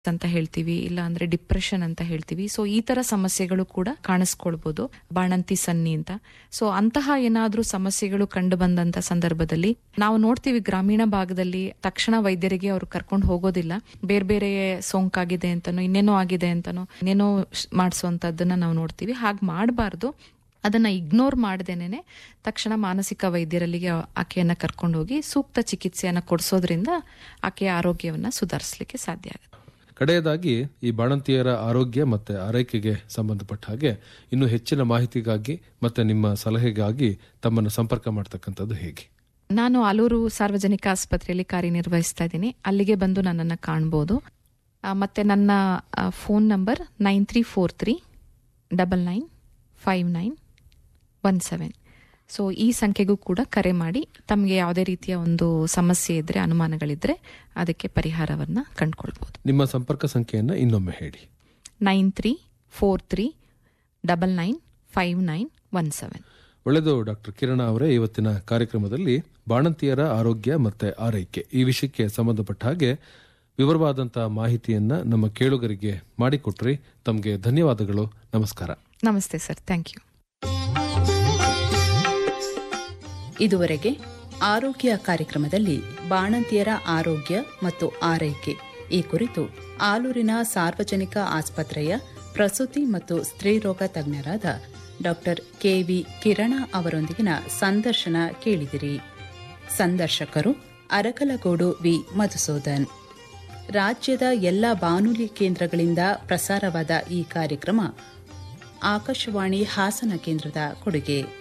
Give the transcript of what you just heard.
ಅಂತ ಹೇಳ್ತೀವಿ ಇಲ್ಲ ಅಂದ್ರೆ ಡಿಪ್ರೆಷನ್ ಅಂತ ಹೇಳ್ತೀವಿ ಸೊ ಈ ತರ ಸಮಸ್ಯೆಗಳು ಕೂಡ ಕಾಣಿಸ್ಕೊಳ್ಬಹುದು ಬಾಣಂತಿ ಸನ್ನಿ ಅಂತ ಸೊ ಅಂತಹ ಏನಾದ್ರೂ ಸಮಸ್ಯೆಗಳು ಕಂಡು ಬಂದಂತ ಸಂದರ್ಭದಲ್ಲಿ ನಾವು ನೋಡ್ತೀವಿ ಗ್ರಾಮೀಣ ಭಾಗದಲ್ಲಿ ತಕ್ಷಣ ವೈದ್ಯರಿಗೆ ಅವರು ಕರ್ಕೊಂಡು ಹೋಗೋದಿಲ್ಲ ಬೇರೆ ಬೇರೆ ಸೋಂಕಾಗಿದೆ ಅಂತಾನೋ ಇನ್ನೇನೋ ಆಗಿದೆ ಅಂತಾನೋ ಇನ್ನೇನೋ ಮಾಡಿಸುವಂತದ್ದನ್ನ ನಾವು ನೋಡ್ತೀವಿ ಹಾಗೆ ಮಾಡಬಾರ್ದು ಅದನ್ನ ಇಗ್ನೋರ್ ಮಾಡದೇನೆ ತಕ್ಷಣ ಮಾನಸಿಕ ವೈದ್ಯರಲ್ಲಿಗೆ ಆಕೆಯನ್ನ ಕರ್ಕೊಂಡು ಹೋಗಿ ಸೂಕ್ತ ಚಿಕಿತ್ಸೆಯನ್ನ ಕೊಡಿಸೋದ್ರಿಂದ ಆಕೆಯ ಆರೋಗ್ಯವನ್ನ ಸುಧಾರಿಸಲಿಕ್ಕೆ ಸಾಧ್ಯ ಆಗುತ್ತೆ ಕಡೆಯದಾಗಿ ಈ ಬಾಣಂತಿಯರ ಆರೋಗ್ಯ ಮತ್ತೆ ಆರೈಕೆಗೆ ಸಂಬಂಧಪಟ್ಟ ಹಾಗೆ ಇನ್ನು ಹೆಚ್ಚಿನ ಮಾಹಿತಿಗಾಗಿ ಮತ್ತೆ ನಿಮ್ಮ ಸಲಹೆಗಾಗಿ ತಮ್ಮನ್ನು ಸಂಪರ್ಕ ಮಾಡ್ತಕ್ಕಂಥದ್ದು ಹೇಗೆ ನಾನು ಆಲೂರು ಸಾರ್ವಜನಿಕ ಆಸ್ಪತ್ರೆಯಲ್ಲಿ ಕಾರ್ಯನಿರ್ವಹಿಸ್ತಾ ಇದ್ದೀನಿ ಅಲ್ಲಿಗೆ ಬಂದು ನನ್ನನ್ನು ಕಾಣ್ಬೋದು ಆ, ಮತ್ತೆ ನನ್ನ phone number nine three four three double nine five nine one seven so ಈ ಸಂಖ್ಯೆಗೂ ಕೂಡ ಕರೆ ಮಾಡಿ ತಮಗೆ ಯಾವುದೇ ರೀತಿಯ ಒಂದು ಸಮಸ್ಯೆ ಇದ್ರೆ ಅನುಮಾನಗಳಿದ್ರೆ ಅದಕ್ಕೆ ಪರಿಹಾರವನ್ನ ಕಂಡುಕೊಳ್ಬೋದು ನಿಮ್ಮ ಸಂಪರ್ಕ ಸಂಖ್ಯೆಯನ್ನು ಇನ್ನೊಮ್ಮೆ ಹೇಳಿ nine three four three double nine five nine one seven ಒಳ್ಳೆಯದು ಡಾಕ್ಟರ್ ಕಿರಣ ಅವರೇ ಇವತ್ತಿನ ಕಾರ್ಯಕ್ರಮದಲ್ಲಿ ಬಾಣಂತಿಯರ ಆರೋಗ್ಯ ಮತ್ತೆ ಆರೈಕೆ ಈ ವಿಷಯಕ್ಕೆ ಸಂಬಂಧಪಟ್ಟ ಹಾಗೆ ವಿವರವಾದಂತಹ ಮಾಹಿತಿಯನ್ನ ನಮ್ಮ ಕೇಳುಗರಿಗೆ ಮಾಡಿಕೊಟ್ರಿ ತಮಗೆ ಧನ್ಯವಾದಗಳು ನಮಸ್ಕಾರ ನಮಸ್ತೆ ಸರ್ ಥ್ಯಾಂಕ್ ಯು ಇದುವರೆಗೆ ಆರೋಗ್ಯ ಕಾರ್ಯಕ್ರಮದಲ್ಲಿ ಬಾಣಂತಿಯರ ಆರೋಗ್ಯ ಮತ್ತು ಆರೈಕೆ ಈ ಕುರಿತು ಆಲೂರಿನ ಸಾರ್ವಜನಿಕ ಆಸ್ಪತ್ರೆಯ ಪ್ರಸೂತಿ ಮತ್ತು ಸ್ತ್ರೀರೋಗ ತಜ್ಞರಾದ ಡಾಕ್ಟರ್ ಕೆವಿ ಕಿರಣ ಅವರೊಂದಿಗಿನ ಸಂದರ್ಶನ ಕೇಳಿದಿರಿ ಸಂದರ್ಶಕರು ಅರಕಲಗೂಡು ವಿ ಮಧುಸೂದನ್ ರಾಜ್ಯದ ಎಲ್ಲ ಬಾನುಲಿ ಕೇಂದ್ರಗಳಿಂದ ಪ್ರಸಾರವಾದ ಈ ಕಾರ್ಯಕ್ರಮ ಆಕಾಶವಾಣಿ ಹಾಸನ ಕೇಂದ್ರದ ಕೊಡುಗೆ